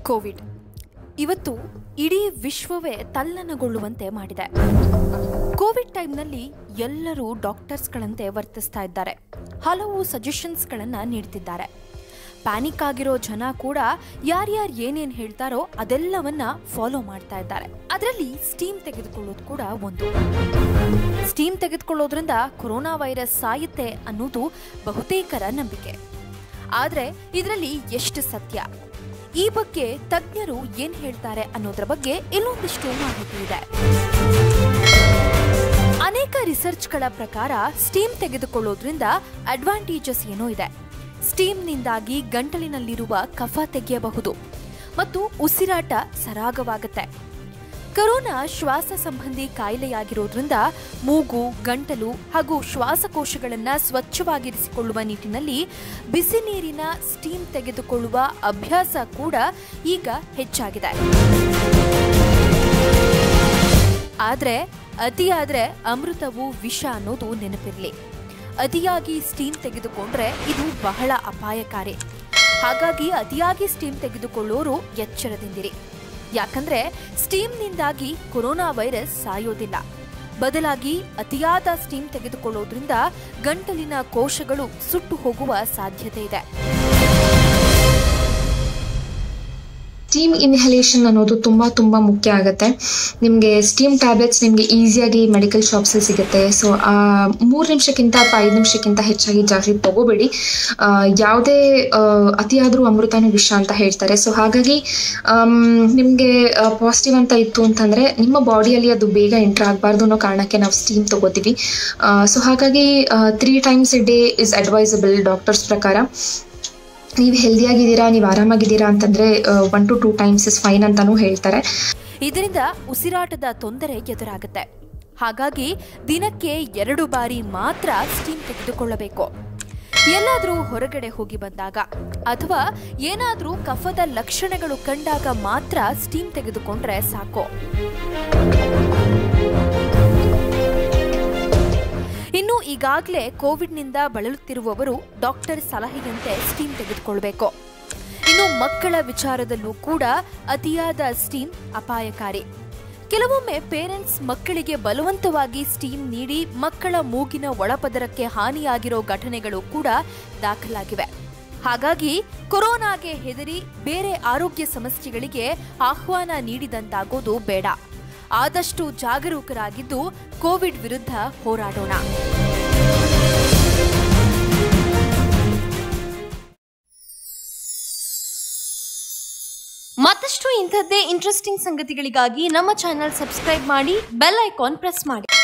Covid ಇವತ್ತು ಇಡೀ ವಿಶ್ವವೇ ತಲ್ಲಣಗೊಳ್ಳುವಂತೆ ಮಾಡಿದೆ ಕೋವಿಡ್ ಟೈಮ್ನಲ್ಲಿ ಎಲ್ಲರೂ ಡಾಕ್ಟರ್ಸ್ಗಳಂತೆ ವರ್ತಿಸ್ತಾ ಇದ್ದಾರೆ ಹಲವು ಸಜೆಷನ್ಸ್ಗಳನ್ನು ನೀಡ್ತಿದ್ದಾರೆ ಪ್ಯಾನಿಕ್ ಆಗಿರೋ ಜನ ಕೂಡ ಯಾರ್ಯಾರು ಏನೇನು ಹೇಳ್ತಾರೋ ಅದೆಲ್ಲವನ್ನ ಫಾಲೋ ಮಾಡ್ತಾ ಇದ್ದಾರೆ ಅದರಲ್ಲಿ ಸ್ಟೀಮ್ ತೆಗೆದುಕೊಳ್ಳೋದು ಕೂಡ ಒಂದು ಸ್ಟೀಮ್ ತೆಗೆದುಕೊಳ್ಳೋದ್ರಿಂದ ಕೊರೋನಾ ವೈರಸ್ ಸಾಯುತ್ತೆ ಅನ್ನೋದು ಬಹುತೇಕರ ನಂಬಿಕೆ ಆದ್ರೆ ಇದರಲ್ಲಿ ಎಷ್ಟು ಸತ್ಯ ಈ ಬಗ್ಗೆ ತಜ್ಞರು ಏನ್ ಹೇಳ್ತಾರೆ ಅನ್ನೋದ್ರ ಬಗ್ಗೆ ಇಲ್ಲೊಂದಿಷ್ಟು ಮಾಹಿತಿ ಇದೆ ಅನೇಕ ರಿಸರ್ಚ್ಗಳ ಪ್ರಕಾರ ಸ್ಟೀಮ್ ತೆಗೆದುಕೊಳ್ಳೋದ್ರಿಂದ ಅಡ್ವಾಂಟೇಜಸ್ ಏನೋ ಇದೆ ಸ್ಟೀಮ್ನಿಂದಾಗಿ ಗಂಟಲಿನಲ್ಲಿರುವ ಕಫ ತೆಗೆಯಬಹುದು ಮತ್ತು ಉಸಿರಾಟ ಸರಾಗವಾಗುತ್ತೆ ಕರೋನಾ ಶ್ವಾಸ ಸಂಬಂಧಿ ಕಾಯಿಲೆಯಾಗಿರೋದ್ರಿಂದ ಮೂಗು ಗಂಟಲು ಹಾಗೂ ಶ್ವಾಸಕೋಶಗಳನ್ನು ಸ್ವಚ್ಛವಾಗಿರಿಸಿಕೊಳ್ಳುವ ನಿಟ್ಟಿನಲ್ಲಿ ಬಿಸಿ ನೀರಿನ ಸ್ಟೀಮ್ ತೆಗೆದುಕೊಳ್ಳುವ ಅಭ್ಯಾಸ ಕೂಡ ಈಗ ಹೆಚ್ಚಾಗಿದೆ ಆದ್ರೆ ಅತಿಯಾದ್ರೆ ಅಮೃತವು ವಿಷ ಅನ್ನೋದು ನೆನಪಿರಲಿ ಅತಿಯಾಗಿ ಸ್ಟೀಮ್ ತೆಗೆದುಕೊಂಡ್ರೆ ಇದು ಬಹಳ ಅಪಾಯಕಾರಿ ಹಾಗಾಗಿ ಅತಿಯಾಗಿ ಸ್ಟೀಮ್ ತೆಗೆದುಕೊಳ್ಳೋರು ಎಚ್ಚರದಿಂದಿರಿ ಯಾಕಂದ್ರೆ ಸ್ಟೀಮ್ನಿಂದಾಗಿ ಕೊರೋನಾ ವೈರಸ್ ಸಾಯೋದಿಲ್ಲ ಬದಲಾಗಿ ಅತಿಯಾದ ಸ್ಟೀಮ್ ತೆಗೆದುಕೊಳ್ಳೋದ್ರಿಂದ ಗಂಟಲಿನ ಕೋಶಗಳು ಸುಟ್ಟು ಹೋಗುವ ಸಾಧ್ಯತೆ ಇದೆ ಸ್ಟೀಮ್ ಇನ್ಹಲೇಷನ್ ಅನ್ನೋದು ತುಂಬ ತುಂಬ ಮುಖ್ಯ ಆಗುತ್ತೆ ನಿಮಗೆ ಸ್ಟೀಮ್ ಟ್ಯಾಬ್ಲೆಟ್ಸ್ ನಿಮಗೆ ಈಸಿಯಾಗಿ ಮೆಡಿಕಲ್ ಶಾಪ್ಸಲ್ಲಿ ಸಿಗುತ್ತೆ ಸೊ ಮೂರು ನಿಮಿಷಕ್ಕಿಂತ ಅಥವಾ ಐದು ನಿಮಿಷಕ್ಕಿಂತ ಹೆಚ್ಚಾಗಿ ಜಾಸ್ತಿ ತಗೋಬೇಡಿ ಆ, ಯಾವುದೇ ಆ, ಅತಿಯಾದರೂ ಅಮೃತನೂ ವಿಷ ಅಂತ ಹೇಳ್ತಾರೆ ಸೊ ಹಾಗಾಗಿ ನಿಮಗೆ ಪಾಸಿಟಿವ್ ಅಂತ ಇತ್ತು ಅಂತಂದರೆ ನಿಮ್ಮ ಬಾಡಿಯಲ್ಲಿ ಅದು ಬೇಗ ಎಂಟ್ರ್ ಆಗಬಾರ್ದು ಅನ್ನೋ ಕಾರಣಕ್ಕೆ ನಾವು ಸ್ಟೀಮ್ ತಗೋತೀವಿ ಸೊ ಹಾಗಾಗಿ three times a day is advisable doctors ಪ್ರಕಾರ ನೀವು ಹೆಲ್ದಿಯಾಗಿದ್ದೀರಾ ನೀವು ಆರಾಮಾಗಿದ್ದೀರಾ ಅಂತಂದರೆ one to two times is fine ಅಂತಾನೂ ಹೇಳ್ತಾರೆ ಇದರಿಂದ ಉಸಿರಾಟದ ತೊಂದರೆ ಎದುರಾಗುತ್ತೆ ಹಾಗಾಗಿ ದಿನಕ್ಕೆ ಎರಡು ಬಾರಿ ಮಾತ್ರ ಸ್ಟೀಮ್ ತೆಗೆದುಕೊಳ್ಳಬೇಕು ಎಲ್ಲಾದರೂ ಹೊರಗಡೆ ಹೋಗಿ ಬಂದಾಗ ಅಥವಾ ಏನಾದರೂ ಕಫದ ಲಕ್ಷಣಗಳು ಕಂಡಾಗ ಮಾತ್ರ ಸ್ಟೀಮ್ ತೆಗೆದುಕೊಂಡ್ರೆ ಸಾಕು ಇನ್ನು ಈಗಾಗಲೇ ಕೋವಿಡ್ನಿಂದ ಬಳಲುತ್ತಿರುವವರು ಡಾಕ್ಟರ್ ಸಲಹೆಯಂತೆ ಸ್ಟೀಮ್ ತೆಗೆದುಕೊಳ್ಬೇಕು ಇನ್ನು ಮಕ್ಕಳ ವಿಚಾರದಲ್ಲೂ ಕೂಡ ಅತಿಯಾದ ಸ್ಟೀಮ್ ಅಪಾಯಕಾರಿ ಕೆಲವೊಮ್ಮೆ ಪೇರೆಂಟ್ಸ್ ಮಕ್ಕಳಿಗೆ ಬಲವಂತವಾಗಿ ಸ್ಟೀಮ್ ನೀಡಿ ಮಕ್ಕಳ ಮೂಗಿನ ಒಳಪದರಕ್ಕೆ ಹಾನಿಯಾಗಿರೋ ಘಟನೆಗಳು ಕೂಡ ದಾಖಲಾಗಿವೆ ಹಾಗಾಗಿ ಕೊರೋನಾಗೆ ಹೆದರಿ ಬೇರೆ ಆರೋಗ್ಯ ಸಮಸ್ಯೆಗಳಿಗೆ ಆಹ್ವಾನ ನೀಡಿದಂತಾಗೋದು ಬೇಡ ಆದಷ್ಟು ಜಾಗರೂಕರಾಗಿದ್ದು ಕೋವಿಡ್ ವಿರುದ್ಧ ಹೋರಾಡೋಣ ಮತ್ತಷ್ಟು ಇಂಥದ್ದೇ ಇಂಟ್ರೆಸ್ಟಿಂಗ್ ಸಂಗತಿಗಳಿಗಾಗಿ ನಮ್ಮ ಚಾನೆಲ್ ಸಬ್ಸ್ಕ್ರೈಬ್ ಮಾಡಿ ಬೆಲ್ ಐಕಾನ್ ಪ್ರೆಸ್ ಮಾಡಿ